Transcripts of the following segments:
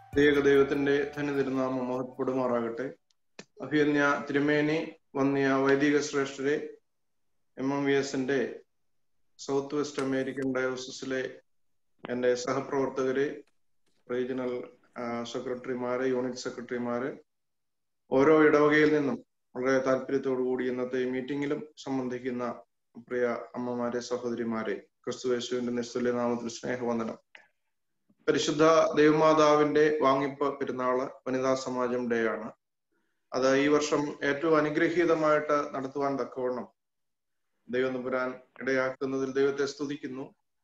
ദൈവത്തിന്റെ തന്നെ തിരുനാമം മഹത്വപ്പെടുമാറാകട്ടെ അഭിയന്യ തിരുമേനി വന്നിയ വൈദിക ശ്രേഷ്ഠരെ എം എം വി എസിന്റെ സൗത്ത് വെസ്റ്റ് അമേരിക്കൻ ഡയോസിസിലെ എൻ്റെ സഹപ്രവർത്തകരെ റീജിയണൽ സെക്രട്ടറിമാര് യൂണിറ്റ് സെക്രട്ടറിമാര് ഓരോ ഇടവകയിൽ നിന്നും വളരെ താല്പര്യത്തോടു കൂടി ഇന്നത്തെ ഈ മീറ്റിംഗിലും സംബന്ധിക്കുന്ന പ്രിയ അമ്മമാരെ സഹോദരിമാരെ ക്രിസ്തുവേശുവിന്റെ നിസ്തുല്യ നാമത്തിൽ സ്നേഹവന്ദനം പരിശുദ്ധ ദൈവമാതാവിന്റെ വാങ്ങിപ്പ് പെരുന്നാള് വനിതാ സമാജം ഡേ ആണ് അത് ഈ വർഷം ഏറ്റവും അനുഗ്രഹീതമായിട്ട് നടത്തുവാൻ തക്കവണ്ണം ദൈവം നമ്പുരാൻ ഇടയാക്കുന്നതിൽ ദൈവത്തെ സ്തുതിക്കുന്നു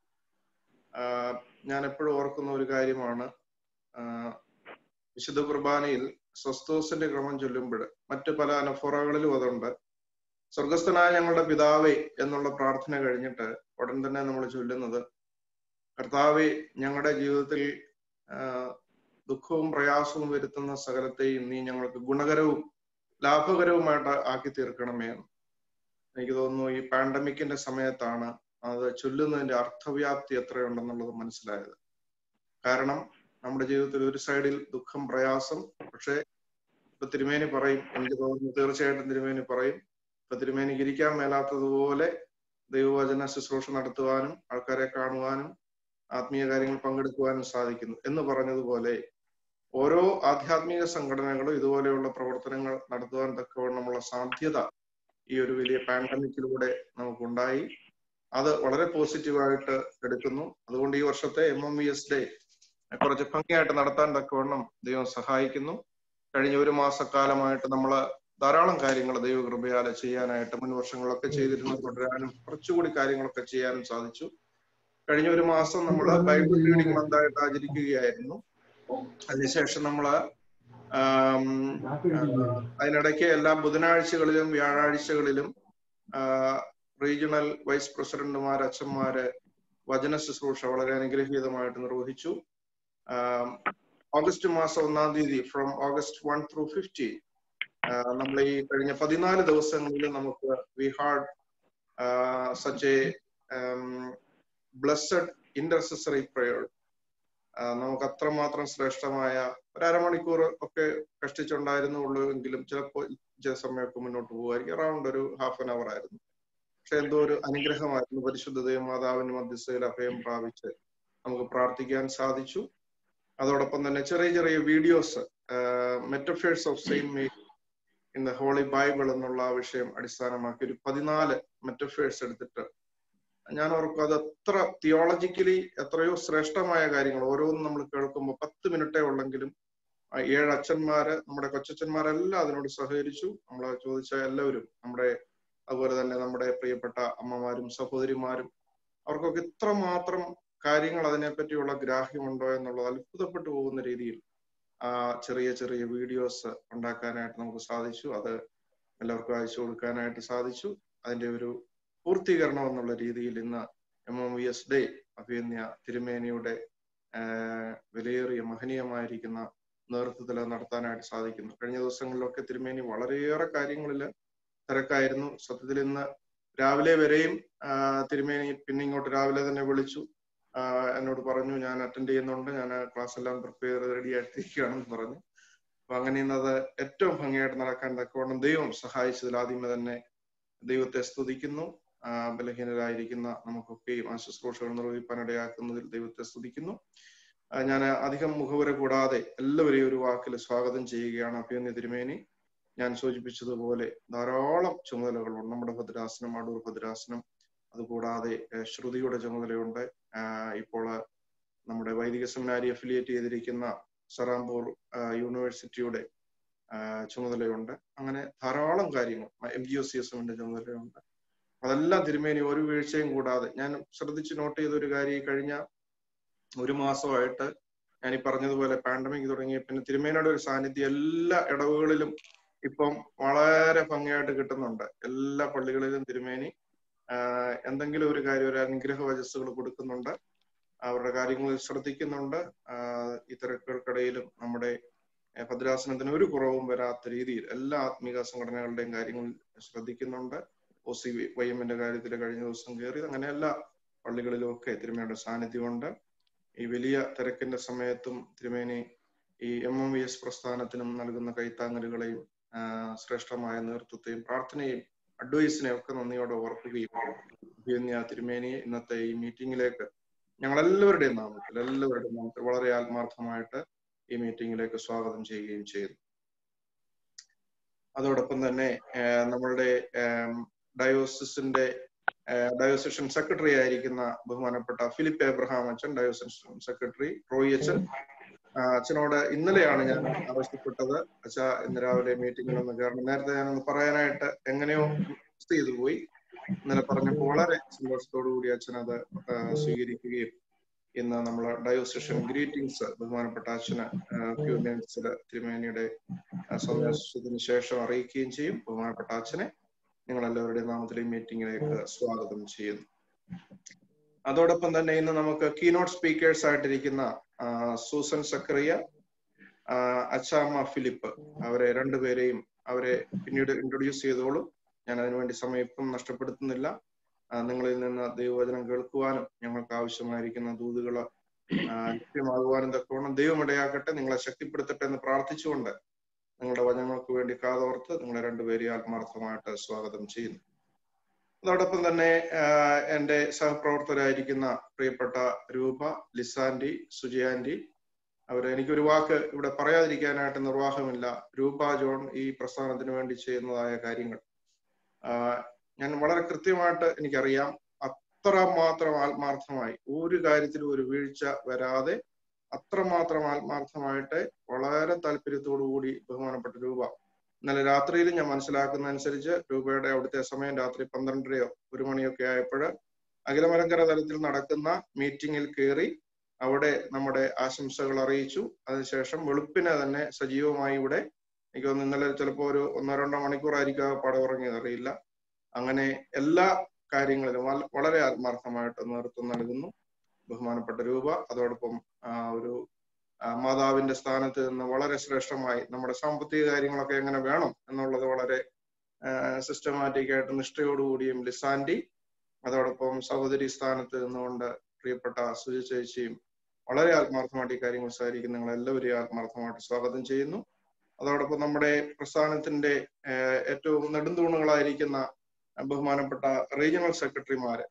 ഞാൻ എപ്പോഴും ഓർക്കുന്ന ഒരു കാര്യമാണ് വിശുദ്ധ കുർബാനയിൽ സ്വസ്തോസിന്റെ ക്രമം ചൊല്ലുമ്പോൾ മറ്റു പല അനഫോറകളിലും അതുണ്ട് സ്വർഗസ്ഥനായ ഞങ്ങളുടെ പിതാവേ എന്നുള്ള പ്രാർത്ഥന കഴിഞ്ഞിട്ട് ഉടൻ തന്നെ നമ്മൾ ചൊല്ലുന്നത് കർത്താവെ ഞങ്ങളുടെ ജീവിതത്തിൽ ദുഃഖവും പ്രയാസവും വരുത്തുന്ന സകലത്തെയും നീ ഞങ്ങൾക്ക് ഗുണകരവും ലാഭകരവുമായിട്ട് ആക്കി തീർക്കണമേ എന്ന് എനിക്ക് തോന്നുന്നു ഈ പാൻഡമിക്കിന്റെ സമയത്താണ് അത് ചൊല്ലുന്നതിന്റെ അർത്ഥവ്യാപ്തി എത്രയുണ്ടെന്നുള്ളത് മനസ്സിലായത് കാരണം നമ്മുടെ ജീവിതത്തിൽ ഒരു സൈഡിൽ ദുഃഖം പ്രയാസം പക്ഷെ ഇപ്പൊ തിരുമേനി പറയും എനിക്ക് തോന്നുന്നു തീർച്ചയായിട്ടും തിരുമേനി പറയും ഇപ്പൊ തിരുമേനിക്ക് ഇരിക്കാൻ മേലാത്തതുപോലെ ദൈവവചന ശുശ്രൂഷ നടത്തുവാനും ആൾക്കാരെ കാണുവാനും ആത്മീയ കാര്യങ്ങൾ പങ്കെടുക്കുവാനും സാധിക്കുന്നു എന്ന് പറഞ്ഞതുപോലെ ഓരോ ആധ്യാത്മിക സംഘടനകളും ഇതുപോലെയുള്ള പ്രവർത്തനങ്ങൾ നടത്തുവാൻ തക്കവണ്ണമുള്ള സാധ്യത ഈ ഒരു വലിയ പാൻഡമിക്കിലൂടെ നമുക്കുണ്ടായി അത് വളരെ പോസിറ്റീവായിട്ട് എടുക്കുന്നു അതുകൊണ്ട് ഈ വർഷത്തെ M M V S day കുറച്ച് ഭംഗിയായിട്ട് നടത്താൻ തക്കവണ്ണം ദൈവം സഹായിക്കുന്നു കഴിഞ്ഞ ഒരു മാസക്കാലമായിട്ട് നമ്മൾ ധാരാളം കാര്യങ്ങൾ ദൈവകൃപയാലെ ചെയ്യാനായിട്ട് മുൻ വർഷങ്ങളൊക്കെ ചെയ്തിരുന്ന തുടരാനും കുറച്ചുകൂടി കാര്യങ്ങളൊക്കെ ചെയ്യാനും സാധിച്ചു കഴിഞ്ഞ ഒരു മാസം നമ്മൾ ബൈബിൾ റീഡിംഗ് മന്തായിട്ട് ആചരിക്കുകയായിരുന്നു അതിനുശേഷം നമ്മൾ അതിനിടയ്ക്ക് എല്ലാ ബുധനാഴ്ചകളിലും വ്യാഴാഴ്ചകളിലും റീജിയണൽ വൈസ് പ്രസിഡന്റുമാർ അച്ഛന്മാര് വചന ശുശ്രൂഷ വളരെ അനുഗ്രഹീതമായിട്ട് നിർവഹിച്ചു ഓഗസ്റ്റ് മാസം ഒന്നാം തീയതി from August one through fifty നമ്മൾ ഈ കഴിഞ്ഞ പതിനാല് ദിവസങ്ങളിൽ നമുക്ക് we had such a blessed intercessory prayer നമുക്ക് അത്രമാത്രം ശ്രേഷ്ഠമായ ഒരു അരമണിക്കൂർ ഒക്കെ കഷ്ടിച്ചുണ്ടായിരുന്നുള്ളൂ എങ്കിലും ചിലപ്പോൾ ചില സമയമൊക്കെ മുന്നോട്ട് പോകുമായിരിക്കും അറൗണ്ട് ഒരു ഹാഫ് ആൻ അവർ ആയിരുന്നു പക്ഷെ എന്തോ ഒരു അനുഗ്രഹമായിരുന്നു പരിശുദ്ധ ദേവമാതാവിന്റെ മധ്യസ്ഥയിൽ അഭയം പ്രാപിച്ച് നമുക്ക് പ്രാർത്ഥിക്കാൻ സാധിച്ചു അതോടൊപ്പം തന്നെ ചെറിയ ചെറിയ videos metaphors of same Mary in the Holy Bible എന്നുള്ള വിഷയം അടിസ്ഥാനമാക്കി ഒരു പതിനാല് മെറ്റഫേഴ്സ് എടുത്തിട്ട് ഞാൻ ഓർക്കും അത് എത്ര തിയോളജിക്കലി എത്രയോ ശ്രേഷ്ഠമായ കാര്യങ്ങൾ ഓരോന്നും നമ്മൾ കേൾക്കുമ്പോൾ പത്ത് മിനിറ്റേ ഉള്ളെങ്കിലും ഏഴ് അച്ഛന്മാര് നമ്മുടെ കൊച്ചച്ഛന്മാരെല്ലാം അതിനോട് സഹകരിച്ചു നമ്മൾ ചോദിച്ച എല്ലാവരും നമ്മുടെ അതുപോലെ തന്നെ നമ്മുടെ പ്രിയപ്പെട്ട അമ്മമാരും സഹോദരിമാരും അവർക്കൊക്കെ ഇത്രമാത്രം കാര്യങ്ങൾ അതിനെപ്പറ്റിയുള്ള ഗ്രാഹ്യമുണ്ടോ എന്നുള്ളത് അത്ഭുതപ്പെട്ടു പോകുന്ന രീതിയിൽ ആ ചെറിയ ചെറിയ വീഡിയോസ് ഉണ്ടാക്കാനായിട്ട് നമുക്ക് സാധിച്ചു അത് എല്ലാവർക്കും അയച്ചു കൊടുക്കാനായിട്ട് സാധിച്ചു അതിന്റെ ഒരു പൂർത്തീകരണം എന്നുള്ള രീതിയിൽ ഇന്ന് M M V S day അഭിയന്യ തിരുമേനിയുടെ വിലയേറിയ മഹനീയമായിരിക്കുന്ന നേതൃത്വത്തിൽ നടത്താനായിട്ട് സാധിക്കുന്നു കഴിഞ്ഞ ദിവസങ്ങളിലൊക്കെ തിരുമേനി വളരെയേറെ കാര്യങ്ങളിൽ തിരക്കായിരുന്നു സത്യത്തിൽ ഇന്ന് രാവിലെ വരെയും തിരുമേനി പിന്നെ ഇങ്ങോട്ട് രാവിലെ തന്നെ വിളിച്ചു എന്നോട് പറഞ്ഞു ഞാൻ അറ്റൻഡ് ചെയ്യുന്നുണ്ട് ഞാൻ ക്ലാസ് എല്ലാം പ്രിപ്പയർ റെഡി ആയിട്ടിരിക്കുകയാണെന്ന് പറഞ്ഞു അപ്പൊ അങ്ങനെ ഇന്നത് ഏറ്റവും ഭംഗിയായിട്ട് നടക്കാൻ തക്കവണ്ണം ദൈവം സഹായിച്ചതിൽ ആദ്യമേ തന്നെ ദൈവത്തെ സ്തുതിക്കുന്നു ബലഹീനരായിരിക്കുന്ന നമുക്കൊക്കെയും ആ ശുശ്രൂഷകൾ നിർവഹിക്കാൻ ഇടയാക്കുന്നതിൽ ദൈവത്തെ സ്തുതിക്കുന്നു ഞാൻ അധികം മുഖവര കൂടാതെ എല്ലാവരെയും ഒരു വാക്കിൽ സ്വാഗതം ചെയ്യുകയാണ് അഭ്യന്യ തിരുമേനി ഞാൻ സൂചിപ്പിച്ചതുപോലെ ധാരാളം ചുമതലകളുണ്ട് നമ്മുടെ ഭദ്രാസനം അടൂർ ഭദ്രാസനം അതുകൂടാതെ ശ്രുതിയുടെ ചുമതലയുണ്ട് ഇപ്പോൾ നമ്മുടെ വൈദിക സെമിനാരി അഫിലിയേറ്റ് ചെയ്തിരിക്കുന്ന സറാംപൂർ യൂണിവേഴ്സിറ്റിയുടെ ചുമതലയുണ്ട് അങ്ങനെ ധാരാളം കാര്യങ്ങൾ M G O C S എമ്മിന്റെ ചുമതലയുണ്ട് അതെല്ലാം തിരുമേനി ഒരു വീഴ്ചയും കൂടാതെ ഞാൻ ശ്രദ്ധിച്ച് നോട്ട് ചെയ്ത ഒരു കാര്യം കഴിഞ്ഞ ഒരു മാസമായിട്ട് ഞാൻ ഈ പറഞ്ഞതുപോലെ പാൻഡമിക് തുടങ്ങിയ പിന്നെ തിരുമേനയുടെ ഒരു സാന്നിധ്യം എല്ലാ ഇടവുകളിലും ഇപ്പം വളരെ ഭംഗിയായിട്ട് കിട്ടുന്നുണ്ട് എല്ലാ പള്ളികളിലും തിരുമേനി എന്തെങ്കിലും ഒരു കാര്യം ഒരു അനുഗ്രഹ വചസ്സുകൾ കൊടുക്കുന്നുണ്ട് അവരുടെ കാര്യങ്ങളിൽ ശ്രദ്ധിക്കുന്നുണ്ട് ഈ തിരക്കുകൾക്കിടയിലും നമ്മുടെ ഭദ്രാസനത്തിന് ഒരു കുറവും വരാത്ത രീതിയിൽ എല്ലാ ആത്മീക സംഘടനകളുടെയും കാര്യങ്ങൾ ശ്രദ്ധിക്കുന്നുണ്ട് ഒ സി വൈ എമ്മിന്റെ കാര്യത്തിൽ കഴിഞ്ഞ ദിവസം കയറി അങ്ങനെ എല്ലാ പള്ളികളിലും ഒക്കെ തിരുമേനിയുടെ സാന്നിധ്യമുണ്ട് ഈ വലിയ തിരക്കിന്റെ സമയത്തും തിരുമേനി ഈ എം എം വി എസ് പ്രസ്ഥാനത്തിനും നൽകുന്ന കൈത്താങ്ങലുകളെയും ശ്രേഷ്ഠമായ നേതൃത്വത്തെയും പ്രാർത്ഥനയും അഡ്വൈസിനെയും ഒക്കെ നന്ദിയോടെ ഓർക്കുകയും അഭിയന്യ തിരുമേനിയെ ഇന്നത്തെ ഈ മീറ്റിംഗിലേക്ക് ഞങ്ങൾ എല്ലാവരുടെയും നാമത്തിൽ എല്ലാവരുടെയും നാമത്തിൽ വളരെ ആത്മാർത്ഥമായിട്ട് ഈ മീറ്റിംഗിലേക്ക് സ്വാഗതം ചെയ്യുകയും ചെയ്യുന്നു അതോടൊപ്പം തന്നെ നമ്മളുടെ ഡയോസിന്റെ ഡയോസിഷൻ സെക്രട്ടറി ആയിരിക്കുന്ന ബഹുമാനപ്പെട്ട ഫിലിപ്പ് എബ്രഹാം അച്ഛൻ ഡയോസിഷൻ സെക്രട്ടറി റോയി അച്ഛൻ അച്ഛനോട് ഇന്നലെയാണ് ഞാൻ ആവശ്യപ്പെട്ടത് അച്ഛ ഇന്ന് രാവിലെ മീറ്റിംഗിൽ ഒന്ന് കയറണം നേരത്തെ ഞാനൊന്ന് പറയാനായിട്ട് എങ്ങനെയോ മിസ് ചെയ്തു പോയി ഇന്നലെ പറഞ്ഞപ്പോൾ വളരെ സന്തോഷത്തോടു കൂടി അച്ഛൻ അത് സ്വീകരിക്കുകയും ഇന്ന് നമ്മൾ ഡയോസിഷൻ ഗ്രീറ്റിംഗ്സ് ബഹുമാനപ്പെട്ട അച്ഛന് ഫ്യൂ മിനിറ്റ്സിൽ തിരുമേനിയുടെ സന്ദേശത്തിന് ശേഷം അറിയിക്കുകയും ചെയ്യും ബഹുമാനപ്പെട്ട അച്ഛനെ നിങ്ങൾ എല്ലാവരുടെയും നാമത്തിൽ ഈ മീറ്റിംഗിലേക്ക് സ്വാഗതം ചെയ്യുന്നു അതോടൊപ്പം തന്നെ ഇന്ന് നമുക്ക് കീനോട്ട് സ്പീക്കേഴ്സ് ആയിട്ടിരിക്കുന്ന സൂസൻ സക്കറിയ അച്ചാമ്മ ഫിലിപ്പ് അവരെ രണ്ടുപേരെയും അവരെ പിന്നീട് ഇൻട്രൊഡ്യൂസ് ചെയ്തോളും ഞാൻ അതിനുവേണ്ടി സമയം ഇപ്പം നഷ്ടപ്പെടുത്തുന്നില്ല നിങ്ങളിൽ നിന്ന് ദൈവവചനം കേൾക്കുവാനും ഞങ്ങൾക്ക് ആവശ്യമായിരിക്കുന്ന ദൂതുകൾ ലഭ്യമാകുവാനും തക്കവണ്ണം ദൈവം ഇടയാക്കട്ടെ നിങ്ങളെ ശക്തിപ്പെടുത്തട്ടെ എന്ന് പ്രാർത്ഥിച്ചുകൊണ്ട് നിങ്ങളുടെ വചനങ്ങൾക്ക് വേണ്ടി കാതോർത്ത് നിങ്ങളെ രണ്ടുപേരെയും ആത്മാർത്ഥമായിട്ട് സ്വാഗതം ചെയ്യുന്നു അതോടൊപ്പം തന്നെ എൻ്റെ സഹപ്രവർത്തകരായിരിക്കുന്ന പ്രിയപ്പെട്ട രൂപ ലിസാൻഡി സുജിയാൻഡി അവര് എനിക്കൊരു വാക്ക് ഇവിടെ പറയാതിരിക്കാനായിട്ട് നിർവാഹമില്ല രൂപ ജോൺ ഈ പ്രസ്ഥാനത്തിന് വേണ്ടി ചെയ്യുന്നതായ കാര്യങ്ങൾ ഞാൻ വളരെ കൃത്യമായിട്ട് എനിക്കറിയാം അത്രമാത്രം ആത്മാർത്ഥമായി ഒരു കാര്യത്തിലും ഒരു വീഴ്ച വരാതെ അത്രമാത്രം ആത്മാർത്ഥമായിട്ട് വളരെ താല്പര്യത്തോടു കൂടി ബഹുമാനപ്പെട്ട രൂപ ഇന്നലെ രാത്രിയിൽ ഞാൻ മനസ്സിലാക്കുന്ന അനുസരിച്ച് രൂപയുടെ അവിടുത്തെ സമയം രാത്രി പന്ത്രണ്ടരയോ ഒരു മണിയൊക്കെ ആയപ്പോൾ അഖിലമലങ്കര തലത്തിൽ നടക്കുന്ന മീറ്റിംഗിൽ കയറി അവിടെ നമ്മുടെ ആശംസകൾ അറിയിച്ചു അതിനുശേഷം വെളുപ്പിനെ തന്നെ സജീവമായി ഇവിടെ എനിക്ക് തോന്നുന്നു ഇന്നലെ ചിലപ്പോൾ ഒരു ഒന്നോ രണ്ടോ മണിക്കൂറായിരിക്കും പടം ഉറങ്ങിയത് അറിയില്ല അങ്ങനെ എല്ലാ കാര്യങ്ങളിലും വളരെ ആത്മാർത്ഥമായിട്ട് നേതൃത്വം നൽകുന്നു ബഹുമാനപ്പെട്ട രൂപ അതോടൊപ്പം ഒരു മാതാവിന്റെ സ്ഥാനത്ത് നിന്ന് വളരെ ശ്രേഷ്ഠമായി നമ്മുടെ സാമ്പത്തിക കാര്യങ്ങളൊക്കെ എങ്ങനെ വേണം എന്നുള്ളത് വളരെ സിസ്റ്റമാറ്റിക് ആയിട്ട് നിഷ്ഠയോടുകൂടിയും ലിസാൻഡി അതോടൊപ്പം സഹോദരി സ്ഥാനത്ത് നിന്നുകൊണ്ട് പ്രിയപ്പെട്ട സുജി ചേച്ചിയും വളരെ ആത്മാർത്ഥമായിട്ട് ഈ കാര്യങ്ങൾ സംസാരിക്കുന്ന നിങ്ങൾ എല്ലാവരെയും ആത്മാർത്ഥമായിട്ട് സ്വാഗതം ചെയ്യുന്നു അതോടൊപ്പം നമ്മുടെ പ്രസ്ഥാനത്തിന്റെ ഏറ്റവും നെടുന്തൂണുകളായിരിക്കുന്ന ബഹുമാനപ്പെട്ട റീജിയണൽ സെക്രട്ടറിമാര്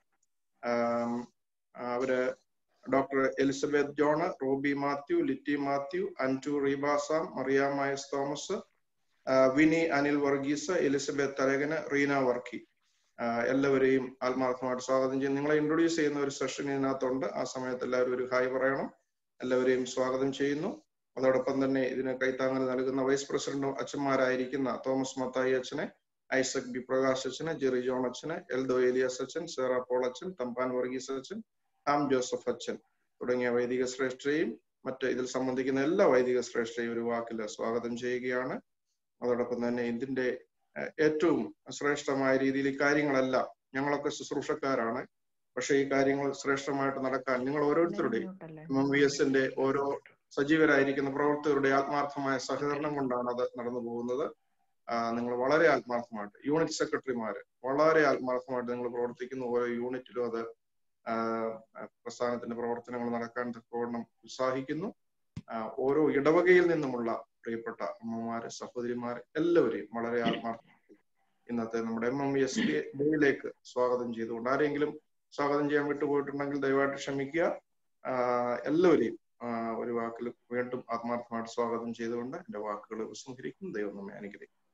അവര് ഡോക്ടർ എലിസബത്ത് ജോണ് റോബി മാത്യു ലിറ്റി മാത്യു അൻറ്റു റീബാസാം മറിയാമയസ് തോമസ് വിനി അനിൽ വർഗീസ് എലിസബത്ത് തരകന് റീന വർക്കി എല്ലാവരെയും ആത്മാർത്ഥമായിട്ട് സ്വാഗതം ചെയ്യും നിങ്ങളെ ഇൻട്രൊഡ്യൂസ് ചെയ്യുന്ന ഒരു സെഷൻ ഇതിനകത്തുണ്ട് ആ സമയത്ത് എല്ലാവരും ഒരു ഹായ് പറയണം എല്ലാവരെയും സ്വാഗതം ചെയ്യുന്നു അതോടൊപ്പം തന്നെ ഇതിന് കൈത്താങ്ങൽ നൽകുന്ന വൈസ് പ്രസിഡന്റ് അച്ഛന്മാരായിരിക്കുന്ന തോമസ് മത്തായി അച്ഛനെ ഐസക് ബി പ്രകാശ് അച്ഛന് ജെറി ജോൺ അച്ഛന് എൽദോ ഏലിയസ് അച്ഛൻ സേറ പോൾ അച്ഛൻ തമ്പാൻ വർഗീസ് അച്ഛൻ ഹാം ജോസഫ് അച്ഛൻ തുടങ്ങിയ വൈദിക ശ്രേഷ്ഠയും മറ്റ് ഇതിൽ സംബന്ധിക്കുന്ന എല്ലാ വൈദിക ശ്രേഷ്ഠയും ഒരു വാക്കിൽ സ്വാഗതം ചെയ്യുകയാണ് അതോടൊപ്പം തന്നെ ഇതിന്റെ ഏറ്റവും ശ്രേഷ്ഠമായ രീതിയിൽ ഈ കാര്യങ്ങളെല്ലാം ഞങ്ങളൊക്കെ ശുശ്രൂഷക്കാരാണ് പക്ഷെ ഈ കാര്യങ്ങൾ ശ്രേഷ്ഠമായിട്ട് നടക്കാൻ നിങ്ങൾ ഓരോരുത്തരുടെയും എം എം വി എസിന്റെ ഓരോ സജീവരായിരിക്കുന്ന പ്രവർത്തകരുടെ ആത്മാർത്ഥമായ സഹകരണം കൊണ്ടാണ് അത് നടന്നു പോകുന്നത് നിങ്ങൾ വളരെ ആത്മാർത്ഥമായിട്ട് യൂണിറ്റ് സെക്രട്ടറിമാര് വളരെ ആത്മാർത്ഥമായിട്ട് നിങ്ങൾ പ്രവർത്തിക്കുന്ന ഓരോ യൂണിറ്റിലും അത് പ്രസ്ഥാനത്തിന്റെ പ്രവർത്തനങ്ങൾ നടക്കാൻ തക്കവണ്ണം ഉത്സാഹിക്കുന്നു ഓരോ ഇടവകയിൽ നിന്നുമുള്ള പ്രിയപ്പെട്ട അമ്മമാര് സഹോദരിമാര് എല്ലാവരെയും വളരെ ആത്മാർത്ഥം ഇന്നത്തെ നമ്മുടെ എം എം വി എസ് ഡേയിലേക്ക് സ്വാഗതം ചെയ്തുകൊണ്ട് ആരെങ്കിലും സ്വാഗതം ചെയ്യാൻ വിട്ടുപോയിട്ടുണ്ടെങ്കിൽ ദയവായിട്ട് ക്ഷമിക്കുക എല്ലാവരെയും ഒരു വാക്കിൽ വീണ്ടും ആത്മാർത്ഥമായിട്ട് സ്വാഗതം ചെയ്തുകൊണ്ട് എന്റെ വാക്കുകൾ ഉപസംഹരിക്കും ദൈവം നമ്മെ അനുഗ്രഹിക്കും